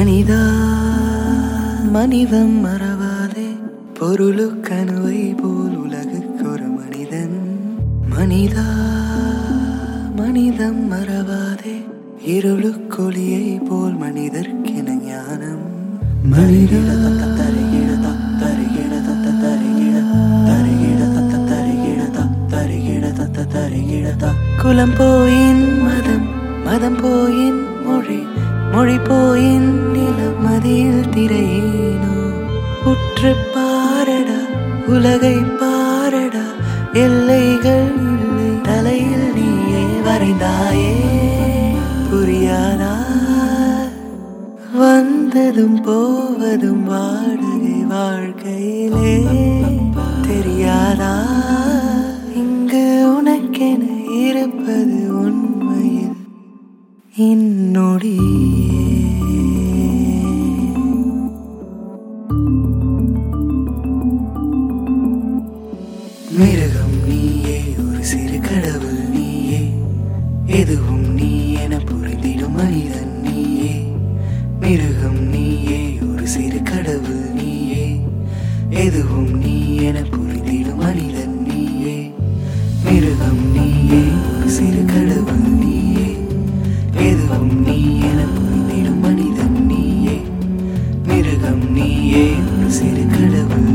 மனிதா மனிதம் மறவாதே பொருளுக்கணுவை போல் உலகுக்கு ஒரு மனிதன் மனிதா மனிதம் மறவாதே இருளுக்கொளியை போல் மனிதர்க்கென ஞானம் மனிதா தருகிட தருகிட தருகிட தருகிட தருகிட தருகிட தருகிட குலம் போயின் மதம் மதம் போயின் மொழி மொழி போயின் நிலம் மதியில் திரையேனோ உற்று பாரடா உலகை பாரடா எல்லைகள் இல்லை தலையில் நீயே வரைந்தாயே புரியாதா வந்ததும் போவதும் வாடகை வாழ்க்கையிலே தெரியாதா இங்கு உனக்கென இருப்பது உண்மையில் என்னுடைய மிருகம் நீயே ஒரு சிறு கடவுள் நீயே எதுவும் நீ என புரிந்திடும் மனிதன் நீயே மிருகம் நீயே ஒரு சிறு கடவுள் நீயே எதுவும் நீ என புரிந்திடும் மனிதன் நீயே மிருகம் நீயே ஒரு சிறு கடவுள் நீயே எதுவும் நீ என புரிந்திடும் மனிதன் நீயே மிருகம் நீயே ஒரு சிறு கடவுள்